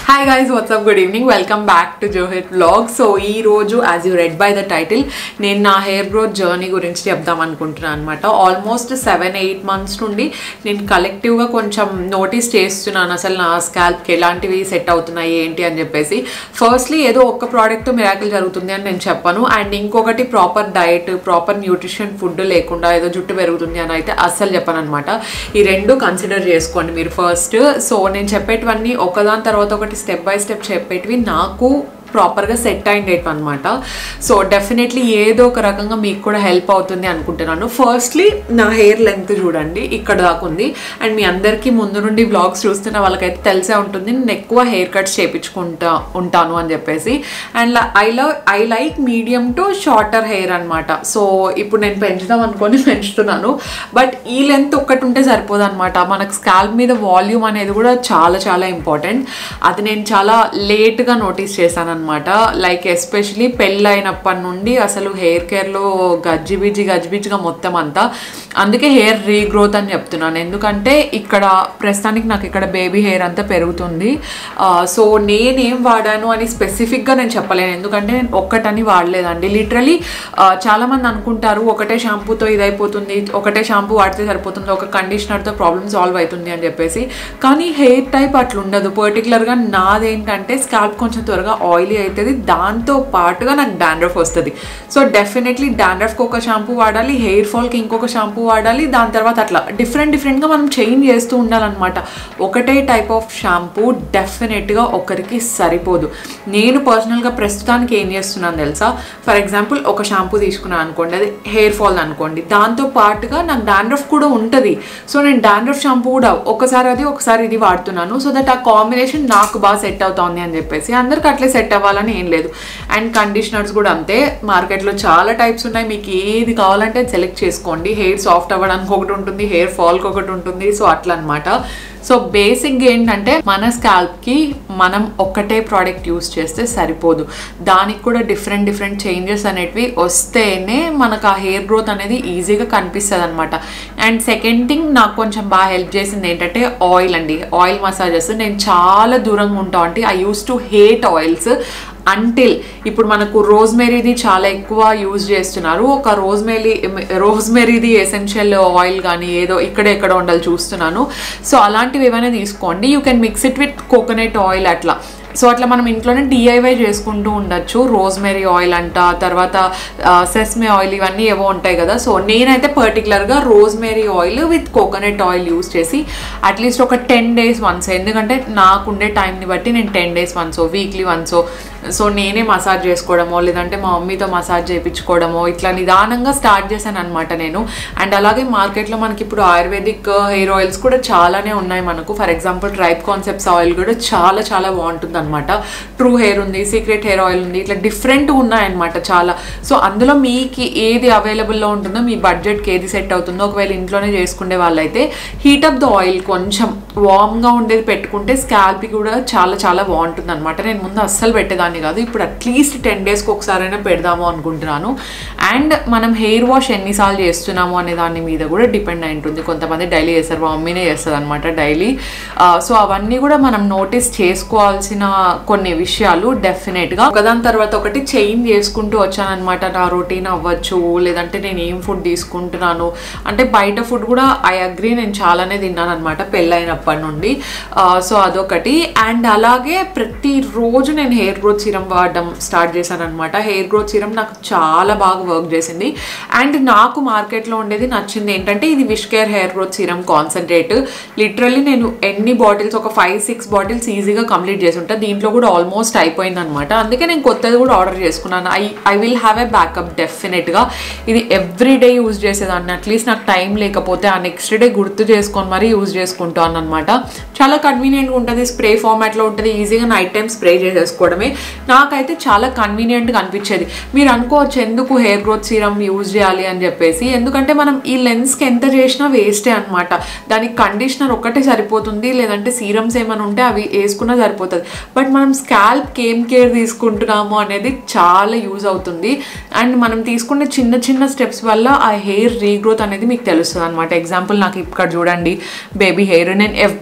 Hi guys what's up good evening welcome back to Johith blog so ఈ రోజు as you read by the title నేను నా hair growth journey గురించి చెప్దాం అనుకుంటున్నాను అనమాట ఆల్మోస్ట్ సెవెన్ ఎయిట్ మంత్స్ నుండి నేను కలెక్టివ్గా కొంచెం నోటీస్ చేస్తున్నాను అసలు నా స్కాల్ప్కి ఎలాంటివి సెట్ అవుతున్నాయి ఏంటి అని చెప్పేసి ఫస్ట్లీ ఏదో ఒక్క ప్రోడక్ట్ మిరాకిల్ జరుగుతుంది అని నేను చెప్పను అండ్ ఇంకొకటి proper diet proper nutrition food లేకుండా ఏదో జుట్టు పెరుగుతుంది అని అయితే అస్సలు చెప్పను అనమాట ఈ రెండు కన్సిడర్ చేసుకోండి మీరు ఫస్ట్ సో నేను చెప్పేటివన్నీ ఒకదాని తర్వాత ఒకటి స్టెప్ బై స్టెప్ చెప్పేటివి నాకు ప్రాపర్గా సెట్ అయిండేట్ అనమాట సో డెఫినెట్లీ ఏదో ఒక రకంగా మీకు కూడా హెల్ప్ అవుతుంది అనుకుంటున్నాను ఫస్ట్లీ నా హెయిర్ లెంత్ చూడండి ఇక్కడ దాకా ఉంది అండ్ మీ అందరికీ ముందు నుండి బ్లాగ్స్ చూస్తున్న వాళ్ళకైతే తెలిసే ఉంటుంది నేను ఎక్కువ హెయిర్ కట్స్ చేయించుకుంటా ఉంటాను అని చెప్పేసి and I love I like medium to shorter hair అనమాట సో ఇప్పుడు నేను పెంచుదాం అనుకొని పెంచుతున్నాను బట్ ఈ లెంత్ ఒక్కటి ఉంటే సరిపోదు అనమాట మనకు స్కాల్ప్ మీద వాల్యూమ్ అనేది కూడా చాలా చాలా ఇంపార్టెంట్ అది నేను చాలా లేట్గా నోటీస్ చేశాను అనమాట లైక్ ఎస్పెషలీ పెళ్ళైనప్పటి నుండి అసలు హెయిర్ కేర్లో గజ్జిబిజి గజ్జిబిజిగా మొత్తం అంతా అందుకే హెయిర్ రీగ్రోత్ అని చెప్తున్నాను ఎందుకంటే ఇక్కడ ప్రస్తుతానికి నాకు ఇక్కడ బేబీ హెయిర్ అంతా పెరుగుతుంది సో నేనేం వాడాను అని స్పెసిఫిక్గా నేను చెప్పలేను ఎందుకంటే నేను ఒక్కటని వాడలేదండి లిటరలీ చాలామంది అనుకుంటారు ఒకటే షాంపూతో ఇది అయిపోతుంది ఒకటే షాంపూ వాడితే సరిపోతుంది ఒక కండిషనర్తో ప్రాబ్లమ్ సాల్వ్ అవుతుంది అని చెప్పేసి కానీ హెయిర్ టైప్ అట్లా ఉండదు పర్టికులర్గా నాదేంటంటే స్కాల్ప్ కొంచెం త్వరగా ఆయిలీ అవుతుంది దాంతో పాటుగా నాకు డాండ్రఫ్ వస్తుంది సో డెఫినెట్లీ డాండ్రఫ్కి ఒక షాంపూ వాడాలి హెయిర్ ఫాల్కి ఇంకొక షాంపూ వాడాలి దాని తర్వాత అట్లా డిఫరెంట్ డిఫరెంట్గా మనం చేంజ్ చేస్తూ ఉండాలన్నమాట ఒకటే టైప్ ఆఫ్ షాంపూ డెఫినెట్గా ఒకరికి సరిపోదు నేను పర్సనల్గా ప్రస్తుతానికి ఏం చేస్తున్నాను తెలుసా ఫర్ ఎగ్జాంపుల్ ఒక షాంపూ తీసుకున్నాను అనుకోండి అది హెయిర్ ఫాల్ అనుకోండి దాంతో పాటుగా నాకు డాండ్రఫ్ కూడా ఉంటుంది సో నేను డాండ్రఫ్ షాంపూ కూడా ఒకసారి అది ఒకసారి ఇది వాడుతున్నాను సో దట్ ఆ కాంబినేషన్ నాకు బాగా సెట్ అవుతుంది అని చెప్పేసి అందరికి అట్లే సెట్ అవ్వాలని ఏం లేదు అండ్ కండిషనర్స్ కూడా అంతే మార్కెట్లో చాలా టైప్స్ ఉన్నాయి మీకు ఏది కావాలంటే సెలెక్ట్ చేసుకోండి హెయిర్ సాఫ్ట్ అవ్వడానికి ఒకటి ఉంటుంది హెయిర్ ఫాల్కి ఒకటి ఉంటుంది సో అట్లా అనమాట సో బేసిక్గా ఏంటంటే మన స్కాల్ప్కి మనం ఒక్కటే ప్రోడక్ట్ యూస్ చేస్తే సరిపోదు దానికి కూడా డిఫరెంట్ డిఫరెంట్ చేంజెస్ అనేటివి వస్తేనే మనకు ఆ హెయిర్ గ్రోత్ అనేది ఈజీగా కనిపిస్తుంది అనమాట అండ్ సెకండ్ థింగ్ నాకు కొంచెం బాగా హెల్ప్ చేసింది ఏంటంటే ఆయిల్ అండి ఆయిల్ మసాజెస్ నేను చాలా దూరంగా ఉంటా అంటే I used to hate oils until ఇప్పుడు మనకు రోజ్మెరీది చాలా ఎక్కువ యూజ్ చేస్తున్నారు ఒక రోజ్మెరీ రోజ్మెరీది ఎసెన్షియల్ ఆయిల్ కానీ ఏదో ఇక్కడ ఎక్కడ ఉండాలి చూస్తున్నాను సో అలాంటివి ఏమైనా తీసుకోండి you can mix it with coconut oil అట్లా సో అట్లా మనం ఇంట్లోనే డిఐవై చేసుకుంటూ ఉండొచ్చు రోజ్మెరీ ఆయిల్ అంట తర్వాత సెస్మే ఆయిల్ ఇవన్నీ ఏవో ఉంటాయి కదా సో నేనైతే పర్టికులర్గా rosemary oil with coconut oil use చేసి అట్లీస్ట్ ఒక టెన్ డేస్ వన్స్ ఎందుకంటే నాకుండే టైంని బట్టి నేను ten days once weekly once so నేనే మసాజ్ చేసుకోవడమో లేదంటే మా మమ్మీతో మసాజ్ చేయించుకోవడమో ఇట్లా నిదానంగా స్టార్ట్ చేశాను అనమాట నేను అండ్ అలాగే మార్కెట్లో మనకి ఇప్పుడు ఆయుర్వేదిక్ హెయిర్ ఆయిల్స్ కూడా చాలానే ఉన్నాయి మనకు for example tribe concepts oil కూడా చాలా చాలా బాగుంటుంది అనమాట ట్రూ హెయిర్ ఉంది సీక్రెట్ హెయిర్ ఆయిల్ ఉంది ఇట్లా డిఫరెంట్ ఉన్నాయన్నమాట చాలా సో అందులో మీకు ఏది అవైలబుల్లో ఉంటుందో మీ బడ్జెట్కి ఏది సెట్ అవుతుందో ఒకవేళ ఇంట్లోనే చేసుకునే వాళ్ళైతే హీట్ అప్ ద ఆయిల్ కొంచెం వామ్గా ఉండేది పెట్టుకుంటే స్కాల్ప్కి కూడా చాలా చాలా బాగుంటుంది అనమాట నేను ముందు అస్సలు పెట్టేదాన్ని కాదు ఇప్పుడు అట్లీస్ట్ టెన్ డేస్కి ఒకసారైనా పెడదాము అనుకుంటున్నాను అండ్ మనం హెయిర్ వాష్ ఎన్నిసార్లు చేస్తున్నాము అనే దాని మీద కూడా డిపెండ్ అయి ఉంటుంది కొంతమంది డైలీ చేస్తారు మా మమ్మీనే చేస్తుంది అనమాట డైలీ సో అవన్నీ కూడా మనం నోటీస్ చేసుకోవాల్సిన కొన్ని విషయాలు డెఫినెట్గా ఒకదాని తర్వాత ఒకటి చేంజ్ చేసుకుంటూ వచ్చానమాట నా రొటీన్ అవ్వచ్చు లేదంటే నేను ఏం ఫుడ్ తీసుకుంటున్నాను అంటే బయట ఫుడ్ కూడా ఐ అగ్రీ నేను చాలానే తిన్నాను అనమాట పెళ్ళైనప్పటి నుండి సో అదొకటి అండ్ అలాగే ప్రతిరోజు నేను హెయిర్ గ్రోత్ సీరం వాడడం స్టార్ట్ చేశాను అనమాట హెయిర్ గ్రోత్ సీరం నాకు చాలా బాగా వర్క్ చేసింది అండ్ నాకు మార్కెట్లో ఉండేది నచ్చింది ఏంటంటే ఇది wish care hair growth serum concentrate literally నేను ఎన్ని బాటిల్స్ ఒక ఫైవ్ సిక్స్ బాటిల్స్ ఈజీగా కంప్లీట్ చేసి ఉంటా దీంట్లో కూడా ఆల్మోస్ట్ అయిపోయింది అనమాట అందుకే నేను కొత్తది కూడా ఆర్డర్ చేసుకున్నాను I I will have a backup డెఫినెట్గా ఇది ఎవ్రీ డే యూజ్ చేసేదాన్ని అట్లీస్ట్ నాకు టైం లేకపోతే ఆ నెక్స్ట్ డే గుర్తు చేసుకొని మరీ యూజ్ చేసుకుంటాను అనమాట చాలా కన్వీనియంట్గా ఉంటుంది స్ప్రే ఫార్మాట్లో ఉంటుంది ఈజీగా నైట్ టైం స్ప్రే చేసేసుకోవడమే నాకైతే చాలా కన్వీనియంట్గా అనిపించేది మీరు అనుకోవచ్చు ఎందుకు హెయిర్ గ్రోత్ సీరం యూజ్ చేయాలి అని చెప్పేసి ఎందుకంటే మనం ఈ లెన్స్కి ఎంత చేసినా వేస్టే అనమాట దానికి కండిషనర్ ఒక్కటే సరిపోతుంది లేదంటే సీరమ్స్ ఏమైనా ఉంటే అవి వేసుకున్నా సరిపోతుంది బట్ మనం స్కాల్ప్కి ఏం కేర్ తీసుకుంటున్నాము అనేది చాలా యూజ్ అవుతుంది అండ్ మనం తీసుకునే చిన్న చిన్న స్టెప్స్ వల్ల ఆ హెయిర్ రీగ్రోత్ అనేది మీకు తెలుస్తుంది అనమాట ఎగ్జాంపుల్ నాకు ఇక్కడ చూడండి బేబీ హెయిర్ నేను ఎవ్రీ డే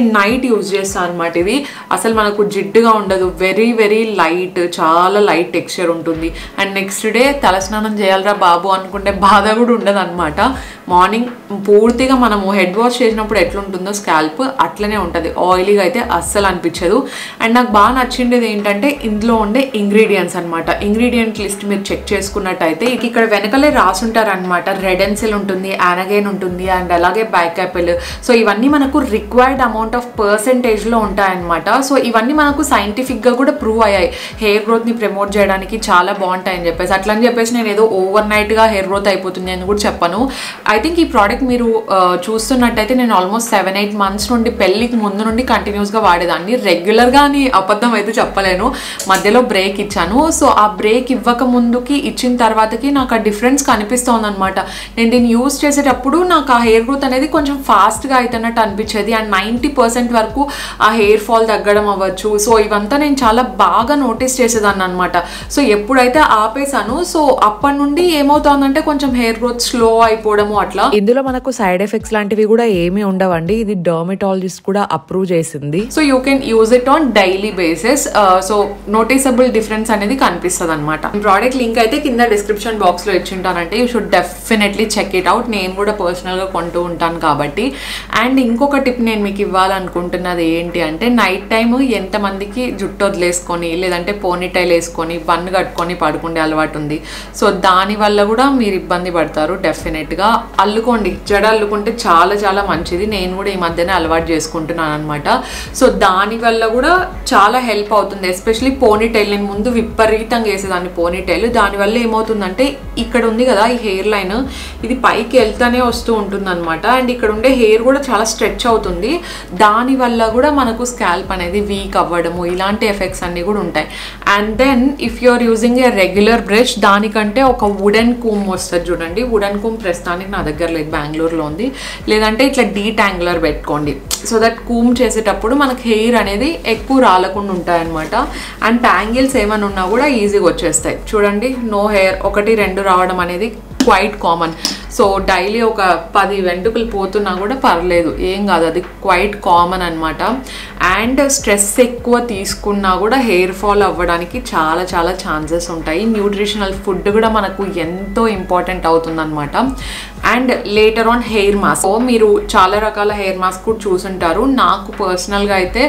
నేను నైట్ యూజ్ చేస్తాను అనమాట ఇది అసలు మనకు జిడ్డుగా ఉండదు వెరీ వెరీ లైట్ చాలా లైట్ టెక్స్చర్ ఉంటుంది అండ్ నెక్స్ట్ డే తలస్నానం చేయాలరా బాబు అనుకుంటే బాధ కూడా ఉండదు అనమాట మార్నింగ్ పూర్తిగా మనము హెడ్ వాష్ చేసినప్పుడు ఎట్లుంటుందో స్కాల్ప్ అట్లనే ఉంటుంది ఆయిలీగా అయితే అస్సలు అనిపించదు అండ్ నాకు బాగా నచ్చిండేది ఏంటంటే ఇందులో ఉండే ఇంగ్రీడియంట్స్ అనమాట ఇంగ్రీడియంట్ లిస్ట్ మీరు చెక్ చేసుకున్నట్టయితే ఇక ఇక్కడ వెనకలే రాసుంటారనమాట రెడ్ ఎన్సిల్ ఉంటుంది యానగైన్ ఉంటుంది అండ్ అలాగే బ్యాక్ యాపిల్ సో ఇవన్నీ మనకు రిక్వైర్డ్ అమౌంట్ ఆఫ్ పర్సెంటేజ్లో ఉంటాయన్నమాట సో ఇవన్నీ మనకు సైంటిఫిక్గా కూడా ప్రూవ్ అయ్యాయి హెయిర్ గ్రోత్ని ప్రమోట్ చేయడానికి చాలా బాగుంటాయని చెప్పేసి అట్లా అని చెప్పేసి నేను ఏదో ఓవర్ నైట్గా హెయిర్ గ్రోత్ అయిపోతుంది అని కూడా చెప్పను ఐ థింక్ ఈ ప్రోడక్ట్ మీరు ఆ, చూస్తున్నట్టయితే నేను ఆల్మోస్ట్ సెవెన్ ఎయిట్ మంత్స్ నుండి పెళ్ళికి ముందు నుండి కంటిన్యూస్గా వాడేదాన్ని రెగ్యులర్గా అని అబద్ధం అయితే చెప్పలేను మధ్యలో బ్రేక్ ఇచ్చాను సో ఆ బ్రేక్ ఇవ్వక ముందుకి ఇచ్చిన తర్వాతకి నాకు ఆ డిఫరెన్స్ కనిపిస్తోంది అనమాట నేను దీన్ని యూస్ చేసేటప్పుడు నాకు ఆ హెయిర్ గ్రోత్ అనేది కొంచెం ఫాస్ట్గా అవుతున్నట్టు అనిపించేది అండ్ నైంటీ పర్సెంట్ వరకు ఆ హెయిర్ ఫాల్ తగ్గడం అవ్వచ్చు సో ఇవంతా నేను చాలా బాగా నోటీస్ చేసేదాన్ని అనమాట సో ఎప్పుడైతే ఆపేసాను సో అప్పటి నుండి ఏమవుతోందంటే కొంచెం హెయిర్ గ్రోత్ స్లో అయిపోవడము అట్లా ఇందులో మనకు సైడ్ ఎఫెక్ట్స్ లాంటివి కూడా ఏమీ ఉండవండి ఇది డర్మటాలజిస్ట్ కూడా అప్రూవ్ చేసింది so you can use it on daily basis so noticeable difference అనేది కనిపిస్తుంది అనమాట ప్రోడక్ట్ లింక్ అయితే కింద డిస్క్రిప్షన్ బాక్స్ లో ఇచ్చింటానంటే you should definitely check it out నేను కూడా పర్సనల్ గా కొంటూ ఉంటాను కాబట్టి అండ్ ఇంకొక టిప్ నేను మీకు ఇవ్వాలనుకుంటున్నది ఏంటి అంటే నైట్ టైం ఎంతమందికి జుట్టు వదిలేసుకొని లేదంటే పోనీటైల్ వేసుకొని బన్ కట్టుకొని పడుకునే అలవాటు ఉంది సో దాని వల్ల కూడా మీరు ఇబ్బంది పడతారు డెఫినెట్గా అల్లుకోండి జడ అల్లుకుంటే చాలా చాలా మంచిది నేను కూడా ఈ మధ్యనే అలవాటు చేసుకుంటున్నాను అనమాట సో దాని వల్ల కూడా చాలా హెల్ప్ అవుతుంది ఎస్పెషలీ పోనీటైల్ నేను ముందు విపరీతంగా వేసేదాన్ని పోనీటైల్ దానివల్ల ఏమవుతుందంటే ఇక్కడ ఉంది కదా ఈ హెయిర్ లైన్ ఇది పైకి వెళ్తానే వస్తూ ఉంటుంది అనమాట అండ్ ఇక్కడ ఉండే హెయిర్ కూడా చాలా స్ట్రెచ్ అవుతుంది దాని వల్ల కూడా మనకు స్కాల్ప్ అనేది వీక్ అవ్వడము ఇలాంటి ఎఫెక్ట్స్ అన్నీ కూడా ఉంటాయి and then if you are using a regular brush దానికంటే ఒక వుడెన్ కూమ్ వస్తుంది చూడండి వుడెన్ కూమ్ ప్రస్తుతానికి నా దగ్గర లేదు బెంగళూరులో ఉంది లేదంటే ఇట్లా డీటాంగులర్ పెట్టుకోండి సో దట్ కూమ్ చేసేటప్పుడు మనకి హెయిర్ అనేది ఎక్కువ రాలకుండా ఉంటాయన్నమాట అండ్ ట్యాంగిల్స్ ఏమైనా ఉన్నా కూడా ఈజీగా వచ్చేస్తాయి చూడండి నో హెయిర్ ఒకటి రెండు రావడం అనేది క్వైట్ కామన్ సో డైలీ ఒక పది వెంట్రుకలు పోతున్నా కూడా పర్లేదు ఏం కాదు అది క్వైట్ కామన్ అనమాట అండ్ స్ట్రెస్ ఎక్కువ తీసుకున్నా కూడా హెయిర్ ఫాల్ అవ్వడానికి చాలా చాలా ఛాన్సెస్ ఉంటాయి న్యూట్రిషనల్ ఫుడ్ కూడా మనకు ఎంతో ఇంపార్టెంట్ అవుతుందన్నమాట and later on hair mask మీరు చాలా రకాల హెయిర్ మాస్క్ కూడా చూసుంటారు నాకు పర్సనల్గా అయితే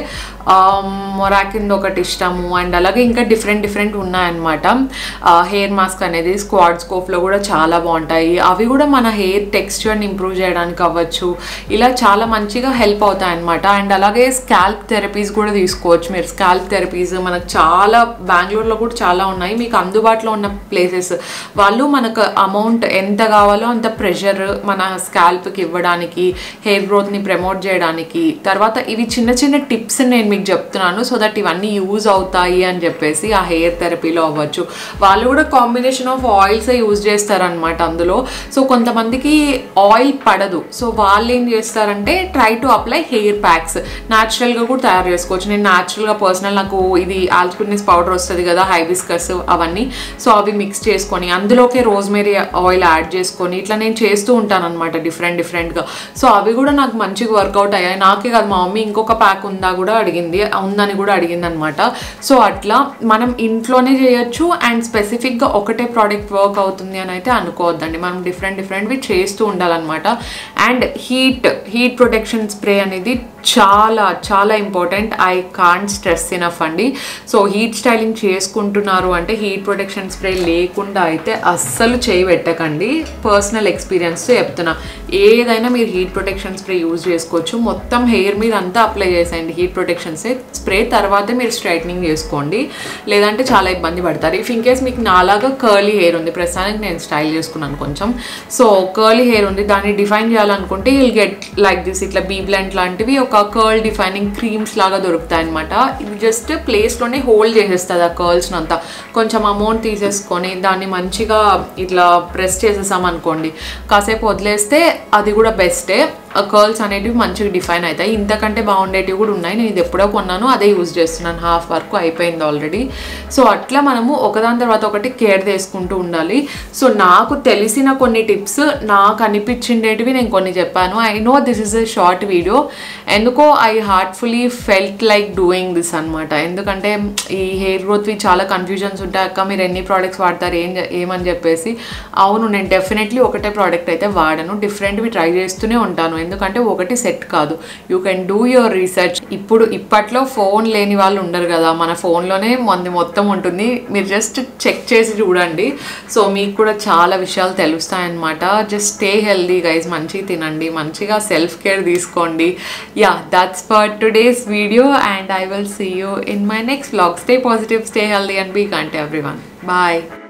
మొరాకింది ఒకటి ఇష్టము అండ్ అలాగే ఇంకా డిఫరెంట్ డిఫరెంట్ ఉన్నాయన్నమాట హెయిర్ మాస్క్ అనేది స్క్వాడ్ స్కోప్లో కూడా చాలా బాగుంటాయి అవి కూడా మన హెయిర్ టెక్స్చర్ని ఇంప్రూవ్ చేయడానికి అవ్వచ్చు ఇలా చాలా మంచిగా హెల్ప్ అవుతాయి అనమాట అండ్ అలాగే స్కాల్ప్ థెరపీస్ కూడా తీసుకోవచ్చు మీరు స్కాల్ప్ థెరపీస్ మనకు చాలా బెంగళూరులో కూడా చాలా ఉన్నాయి మీకు అందుబాటులో ఉన్న ప్లేసెస్ వాళ్ళు మనకు అమౌంట్ ఎంత కావాలో అంత ప్రెషర్ మన స్కాల్ప్కి ఇవ్వడానికి హెయిర్ గ్రోత్ని ప్రమోట్ చేయడానికి తర్వాత ఇవి చిన్న చిన్న టిప్స్ నేను మీకు చెప్తున్నాను సో దట్ ఇవన్నీ యూజ్ అవుతాయి అని చెప్పేసి ఆ హెయిర్ థెరపీలో అవ్వచ్చు వాళ్ళు కూడా కాంబినేషన్ ఆఫ్ ఆయిల్స్ యూజ్ చేస్తారనమాట అందులో సో కొంతమందికి ఆయిల్ పడదు సో వాళ్ళు ఏం చేస్తారంటే try to apply hair packs న్యాచురల్గా కూడా తయారు చేసుకోవచ్చు నేను న్యాచురల్గా పర్సనల్ నాకు ఇది ఆల్కునిస్ పౌడర్ వస్తుంది కదా హైబిస్కస్ అవన్నీ సో అవి మిక్స్ చేసుకొని అందులోకే రోజ్మేరీ ఆయిల్ యాడ్ చేసుకొని ఇట్లా నేను చేస్తూ ఉంటాను అనమాట డిఫరెంట్ డిఫరెంట్గా సో అవి కూడా నాకు మంచిగా వర్కౌట్ అయ్యాయి నాకే కాదు మా మమ్మీ ఇంకొక ప్యాక్ ఉందా కూడా అడిగింది ఉందని కూడా అడిగింది అనమాట సో అట్లా మనం ఇంట్లోనే చేయొచ్చు అండ్ స్పెసిఫిక్గా ఒకటే ప్రోడక్ట్ వర్క్ అవుతుంది అని అయితే అనుకోవద్దండి మనం డిఫరెంట్ డిఫరెంట్వి చేస్తూ ఉండాలన్నమాట and heat heat protection spray అనేది చాలా చాలా important I can't stress enough అండి సో హీట్ స్టైలింగ్ చేసుకుంటున్నారు అంటే హీట్ ప్రొటెక్షన్ స్ప్రే లేకుండా అయితే అస్సలు చేయి పెట్టకండి పర్సనల్ ఎక్స్పీరియన్స్తో చెప్తున్నా ఏదైనా మీరు హీట్ ప్రొటెక్షన్ స్ప్రే యూజ్ చేసుకోవచ్చు మొత్తం హెయిర్ మీద అంతా అప్లై చేసేయండి హీట్ ప్రొటెక్షన్ స్ప్రే తర్వాతే మీరు స్ట్రైట్నింగ్ చేసుకోండి లేదంటే చాలా ఇబ్బంది పడతారు ఇఫ్ ఇన్ కేస్ మీకు నాలాగా కర్లీ హెయిర్ ఉంది ప్రస్తుతానికి నేను స్టైల్ చేసుకున్నాను కొంచెం సో కర్లీ హెయిర్ ఉంది దాన్ని డిఫైన్ చేయాలనుకుంటే విల్ గెట్ లైక్ దిస్ ఇట్లా బీ బ్లెంట్ లాంటివి ఒక కర్ల్ డిఫైనింగ్ క్రీమ్స్ లాగా దొరుకుతాయి అనమాట ఇది జస్ట్ ప్లేస్లోనే హోల్డ్ చేసేస్తుంది ఆ కర్ల్స్ని అంతా కొంచెం అమౌంట్ తీసేసుకొని దాన్ని మంచిగా ఇట్లా ప్రెస్ చేసేసాం అనుకోండి కాసేపు వదిలేస్తే అది కూడా బెస్టే కర్ల్స్ అనేటివి మంచిగా డిఫైన్ అవుతాయి ఇంతకంటే బాగుండేటివి కూడా ఉన్నాయి నేను ఇది ఎప్పుడో కొన్నాను అదే యూజ్ చేస్తున్నాను హాఫ్ వరకు అయిపోయింది ఆల్రెడీ సో అట్లా మనము ఒకదాని తర్వాత ఒకటి కేర్ తీసుకుంటూ ఉండాలి సో నాకు తెలిసిన కొన్ని టిప్స్ నాకు అనిపించిండేటివి నేను కొన్ని చెప్పాను I know this is a short video ఎందుకో I heartfully felt like doing this అనమాట ఎందుకంటే ఈ హెయిర్ గ్రోత్వి చాలా కన్ఫ్యూజన్స్ ఉంటాయి అక్క మీరు ఎన్ని ప్రోడక్ట్స్ వాడతారు ఏం చె- ఏమని చెప్పేసి అవును నేను డెఫినెట్లీ ఒకటే ప్రోడక్ట్ అయితే వాడను డిఫరెంట్వి ట్రై చేస్తూనే ఉంటాను ఎందుకంటే ఒకటి సెట్ కాదు you can do your research ఇప్పుడు ఇప్పట్లో ఫోన్ లేని వాళ్ళు ఉండరు కదా మన ఫోన్లోనే మంది మొత్తం ఉంటుంది మీరు జస్ట్ చెక్ చేసి చూడండి సో మీకు కూడా చాలా విషయాలు తెలుస్తాయన్నమాట జస్ట్ స్టే హెల్దీ గైజ్ మంచిగా తినండి మంచిగా సెల్ఫ్ కేర్ తీసుకోండి yeah that's for today's video and I will see you in my next vlog. Stay positive, stay healthy, and be kind to everyone. Bye.